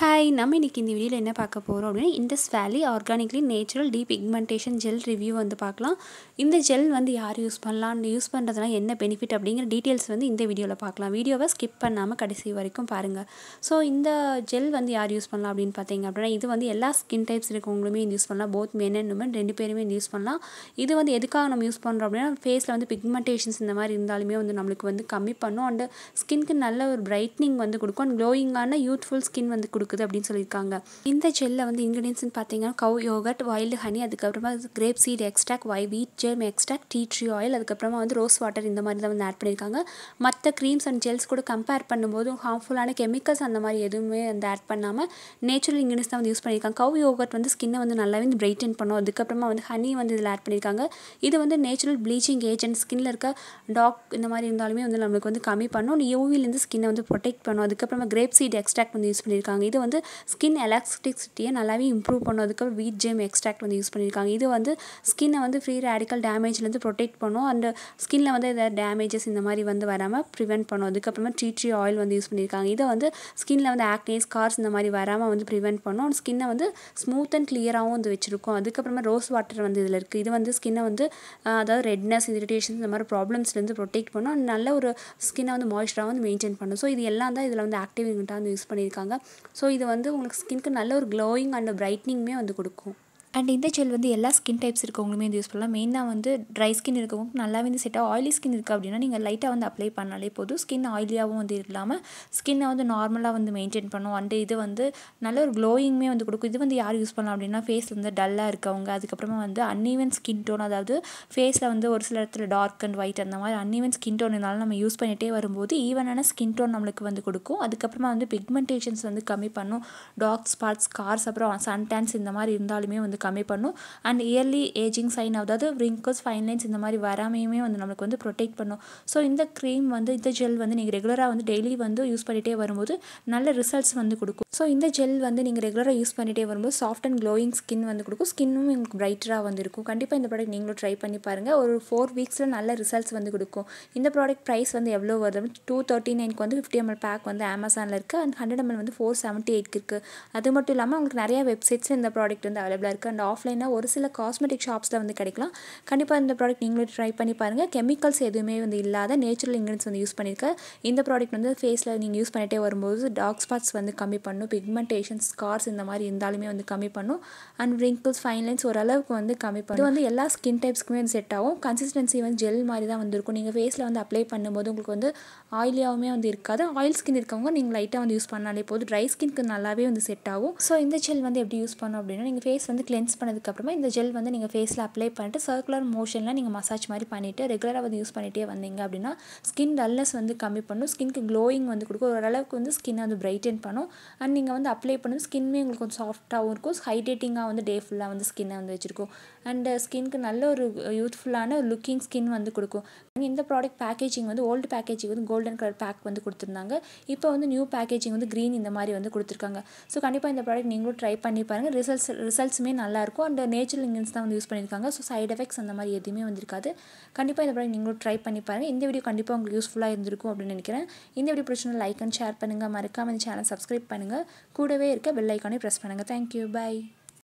hi நம்ம இன்னைக்கு இந்த வீடியோவில் என்ன பார்க்க போகிறோம் அப்படின்னா Indus Valley organically natural deep pigmentation gel review வந்து பார்க்கலாம் இந்த ஜெல் வந்து யார் யூஸ் பண்ணலாம் யூஸ் பண்ணுறதுனால என்ன பெனிஃபிட் அப்படிங்கிற டீட்டெயில்ஸ் வந்து இந்த வீடியோவில் பார்க்கலாம் வீடியோவை ஸ்கிப் பண்ணாமல் கடைசி வரைக்கும் பாருங்கள் ஸோ இந்த ஜெல் வந்து யார் யூஸ் பண்ணலாம் அப்படின்னு பார்த்தீங்க அப்படின்னா இது வந்து எல்லா ஸ்கின் டைப்ஸ் இருக்கவங்களுமே இந்த யூஸ் பண்ணலாம் போத் மென் அண்ட் உமன் ரெண்டு பேருமே இந்த யூஸ் பண்ணலாம் இது வந்து எதுக்காக நம்ம யூஸ் பண்ணுறோம் அப்படின்னா ஃபேஸில் வந்து பிக்மெண்டேஷன்ஸ் இந்த மாதிரி இருந்தாலுமே வந்து நம்மளுக்கு வந்து கம்மி பண்ணும் அண்டு ஸ்கின்க்கு நல்ல ஒரு பிரைட்னிங் வந்து கொடுக்கும் அண்ட் க்ளோயிங்கான யூத்ஃபுல் ஸ்கின் வந்து கொடுக்குது அப்படின்னு சொல்லியிருக்காங்க இந்த ஜெல்லில் வந்து இன்க்ரீடியன்ஸ்னு பார்த்தீங்கன்னா கவ் யோகட் வைல்டு ஹனி அதுக்கப்புறமா கிரேப் சீட் எக்ஸ்ட்ராக்ட் வை wheat germ extract tea tree oil அதுக்கப்புறமா வந்து ரோஸ் வாட்டர் இந்த மாதிரி தான் வந்து ஆட் பண்ணியிருக்காங்க மற்ற க்ரீம்ஸ் அண்ட் ஜெல்ஸ் கூட கம்பேர் பண்ணும்போது ஹார்ம்ஃபுல்லான கெமிக்கல்ஸ் அந்த மாதிரி எதுவுமே வந்து ஆட் பண்ணாமல் நேச்சுரல் இன்க்ரீடியன்ஸ் தான் வந்து யூஸ் பண்ணியிருக்காங்க கவ் யோகட் வந்து ஸ்கின்னை வந்து நல்லாவே வந்து பிரைட்டன் பண்ணும் அதுக்கப்புறமா வந்து ஹனி வந்து இதில் ஆட் பண்ணியிருக்காங்க இது வந்து நேச்சுரல் ப்ளீச்சிங் ஏஜென்ட் ஸ்கின்ல இருக்க டாக் இந்த மாதிரி இருந்தாலுமே வந்து நம்மளுக்கு வந்து கம்மி பண்ணும் யூவிலேருந்து ஸ்கின்னை வந்து ப்ரொடெக்ட் பண்ணும் அதுக்கப்புறமா கிரேப் சீட் எக்ஸ்ட்ராக்ட் வந்து யூஸ் பண்ணியிருக்காங்க இது வந்து ஸ்கின் எலாஸ்டிசிட்டியை நல்லாவே இம்ப்ரூவ் பண்ணும் அதுக்கப்புறம் வீட் ஜெம் எக்ஸ்ட்ராக்ட் வந்து யூஸ் பண்ணியிருக்காங்க இது வந்து ஸ்கின்னை வந்து ஃப்ரீ ரேடிக்கல் டேமேஜ்லேருந்து ப்ரொடெக்ட் பண்ணும் அந்த ஸ்கின்ல வந்து எதாவது டேமேஜஸ் இந்த மாதிரி வந்து வராமல் ப்ரிவென்ட் பண்ணும் அதுக்கப்புறமா ட்ரீ ட்ரீ ஆயில் வந்து யூஸ் பண்ணியிருக்காங்க இதை வந்து ஸ்கின்ல வந்து ஆக்னே ஸ்கார்ஸ் இந்த மாதிரி வராமல் வந்து ப்ரிவென்ட் பண்ணும் ஸ்கின்னை வந்து ஸ்மூத் அண்ட் கிளியராகவும் வந்து வச்சிருக்கும் அதுக்கப்புறமா ரோஸ் வாட்டர் வந்து இதில் இருக்குது இது வந்து ஸ்கின்னை வந்து அதாவது ரெட்னஸ் இரிட்டேஷன்ஸ் இந்த மாதிரி ப்ராப்ளம்ஸ்லேருந்து ப்ரொடெக்ட் பண்ணும் and நல்ல ஒரு ஸ்கின்னை வந்து மாய்ஸ்சராக வந்து மெயின்டைன் பண்ணும் ஸோ இது எல்லாம் தான் இதில் வந்து ஆக்டிவ் இன்கிட்டாக வந்து யூஸ் பண்ணியிருக்காங்க ஸோ இது வந்து உங்களுக்கு ஸ்கின்க்கு நல்ல ஒரு க்ளோயிங் அண்ட் பிரைட்னிங்குமே வந்து கொடுக்கும் அண்ட் இந்த ஜெல் வந்து எல்லா ஸ்கின் டைப்ஸ் இருக்கவங்களுமே இது யூஸ் பண்ணலாம் மெயினாக வந்து ட்ரை ஸ்கின் இருக்கவங்க நல்லாவே வந்து செட்டாக ஆயிலி ஸ்கின் இருக்குது அப்படின்னா நீங்கள் லைட்டாக வந்து அப்ளை பண்ணாலே போதும் ஸ்கின் ஆயிலியாகவும் வந்து இல்லாமல் ஸ்கின்னை வந்து நார்மலாக வந்து மெயின்டைன் பண்ணும் அண்ட் இது வந்து நல்ல ஒரு க்ளோயிங்குமே வந்து கொடுக்கும் இது வந்து யார் யூஸ் பண்ணலாம் அப்படின்னா ஃபேஸ் வந்து டல்லாக இருக்கவங்க அதுக்கப்புறமா வந்து அன்ஈவன் ஸ்கின் டோன் அதாவது ஃபேஸில் வந்து ஒரு சில இடத்துல டார்க் அண்ட் ஒயிட் அந்த மாதிரி அன்ஈவன் ஸ்கின் டோன் இருந்தாலும் நம்ம யூஸ் பண்ணிகிட்டே வரும்போது ஈவனான ஸ்கின் டோன் நம்மளுக்கு வந்து கொடுக்கும் அதுக்கப்புறமா வந்து பிக்மெண்டேஷன்ஸ் வந்து கம்மி பண்ணும் டார்க் ஸ்பாட்ஸ் ஸ்கார்ஸ் அப்புறம் சன் டேன்ஸ் இந்த மாதிரி இருந்தாலுமே வந்து கம்மி பண்ணும் அண்ட் இயர்லி ஏஜிங் சைன் அதாவது ரிங்கிள்ஸ் ஃபைன் லைன்ஸ் இந்த மாதிரி வராமையுமே வந்து நம்மளுக்கு வந்து ப்ரொடெக்ட் பண்ணும் ஸோ இந்த க்ரீம் வந்து இந்த ஜெல் வந்து நீங்கள் ரெகுலராக வந்து டெய்லி வந்து யூஸ் பண்ணிகிட்டே வரும்போது நல்ல ரிசல்ட்ஸ் வந்து கொடுக்கும் ஸோ இந்த ஜெல் வந்து நீங்கள் ரெகுலராக யூஸ் பண்ணிகிட்டே வரும்போது சாஃப்ட் அண்ட் க்ளோயிங் ஸ்கின் வந்து கொடுக்கும் ஸ்கின்னும் உங்களுக்கு பிரைட்டராக வந்து இருக்கும் கண்டிப்பாக இந்த ப்ராடக்ட் நீங்களும் ட்ரை பண்ணி பாருங்கள் ஒரு ஃபோர் வீக்ஸில் நல்ல ரிசல்ட்ஸ் வந்து கொடுக்கும் இந்த ப்ராடக்ட் ப்ரைஸ் வந்து எவ்வளோ வருது டூ தேர்ட்டி நைனுக்கு வந்து ஃபிஃப்டி எம்எல் பேக் வந்து அமேசானில் இருக்குது அண்ட் ஹண்ட்ரட் எம்எல் வந்து ஃபோர் செவன்ட்டி எயிட்க்கு இருக்குது அது மட்டும் இல்லாமல் உங்களுக்கு நிறைய வெப்சைட்ஸில் இந்த ப்ராடக்ட் வந்து அவைலபிளாக இருக்குது அண்ட் ஆஃப்லைனாக ஒரு சில காஸ்மெட்டிக் ஷாப்ஸில் வந்து கிடைக்கலாம் கண்டிப்பாக இந்த ப்ராடக்ட் நீங்களும் ட்ரை பண்ணி பாருங்கள் கெமிக்கல்ஸ் எதுவுமே வந்து இல்லாத நேச்சுரல் இன்க்ரீடியன்ஸ் வந்து யூஸ் பண்ணியிருக்கேன் இந்த ப்ராடக்ட் வந்து ஃபேஸில் நீங்கள் யூஸ் பண்ணிகிட்டே வரும்போது டார்க் ஸ்பாட்ஸ் வந்து கம்மி பண்ணும் பிக்மெண்டேஷன் ஸ்கார்ஸ் இந்த மாதிரி இருந்தாலுமே வந்து கம்மி பண்ணும் அண்ட் ரிங்கிள்ஸ் ஃபைன் லைன்ஸ் ஓரளவுக்கு வந்து கம்மி பண்ணும் இது வந்து எல்லா ஸ்கின் டைப்ஸ்க்குமே வந்து செட் ஆகும் கன்சிஸ்டன்சி வந்து ஜெல் மாதிரி தான் வந்து இருக்கும் நீங்கள் ஃபேஸில் வந்து அப்ளை பண்ணும்போது உங்களுக்கு வந்து ஆயிலியாகவுமே வந்து இருக்காது ஆயில் ஸ்கின் இருக்கவங்க நீங்கள் லைட்டாக வந்து யூஸ் பண்ணாலே போதும் ட்ரை ஸ்கின்க்கு நல்லாவே வந்து செட் ஆகும் ஸோ இந்த ஜெல் வந்து எப்படி யூஸ் பண்ணோம் அப்படின்னா நீங்கள் ஃபேஸ் வந்து கிளென்ஸ் பண்ணதுக்கப்புறமா இந்த ஜெல் வந்து நீங்கள் ஃபேஸில் அப்ளை பண்ணிட்டு சர்க்குலர் மோஷனில் நீங்கள் மசாஜ் மாதிரி பண்ணிவிட்டு ரெகுலராக வந்து யூஸ் பண்ணிகிட்டே வந்தீங்க அப்படின்னா ஸ்கின் டல்னஸ் வந்து கம்மி பண்ணும் ஸ்கின்க்கு க்ளோயிங் வந்து கொடுக்கும் ஓரளவுக்கு வந்து ஸ்கின்னை வந்து பிரைட்டன் பண்ணும் அண்ட் நீங்கள் வந்து அப்ளை பண்ணது ஸ்கின்மே உங்களுக்கு கொஞ்சம் சாஃப்ட்டாகவும் இருக்கும் ஹைட்ரேட்டிங்காக வந்து டே ஃபுல்லாக வந்து ஸ்கின்னை வந்து வச்சுருக்கும் அண்ட் ஸ்கின்க்கு நல்ல ஒரு யூத்ஃபுல்லான லுக்கிங் ஸ்கின் வந்து கொடுக்கும் இந்த ப்ராடக்ட் பேக்கேஜிங் வந்து ஓல்டு பேக்கேஜிங் வந்து கோல்டன் கலர் பேக் வந்து கொடுத்துருந்தாங்க இப்போ வந்து நியூ பேக்கேஜிங் வந்து க்ரீன் இந்த மாதிரி வந்து கொடுத்துருக்காங்க ஸோ கண்டிப்பாக இந்த ப்ராடக்ட் நீங்களும் ட்ரை பண்ணி பாருங்கள் ரிசல்ட்ஸ் ரிசல்ட்ஸுமே நல்லாயிருக்கும் அண்ட் நேச்சுரல் இன்கிரீன்ஸ் தான் வந்து யூஸ் பண்ணியிருக்காங்க ஸோ சைட் எஃபெக்ட்ஸ் அந்த மாதிரி எதுவுமே வந்திருக்காது கண்டிப்பாக இந்த ப்ராடக்ட் நீங்களும் ட்ரை பண்ணி பாருங்கள் இந்த வீடியோ கண்டிப்பாக உங்களுக்கு யூஸ்ஃபுல்லாக இருந்திருக்கும் அப்படின்னு நினைக்கிறேன் இந்த வீடியோ பிடிச்சிருந்தா லைக் அண்ட் ஷேர் பண்ணுங்கள் மறக்காமல் இந்த சேனல் சப்ஸ்கிரைப் பண்ணுங்கள் கூடவே இருக்க பெல் ஐக்கானே ப்ரெஸ் பண்ணுங்கள் தேங்க்யூ பை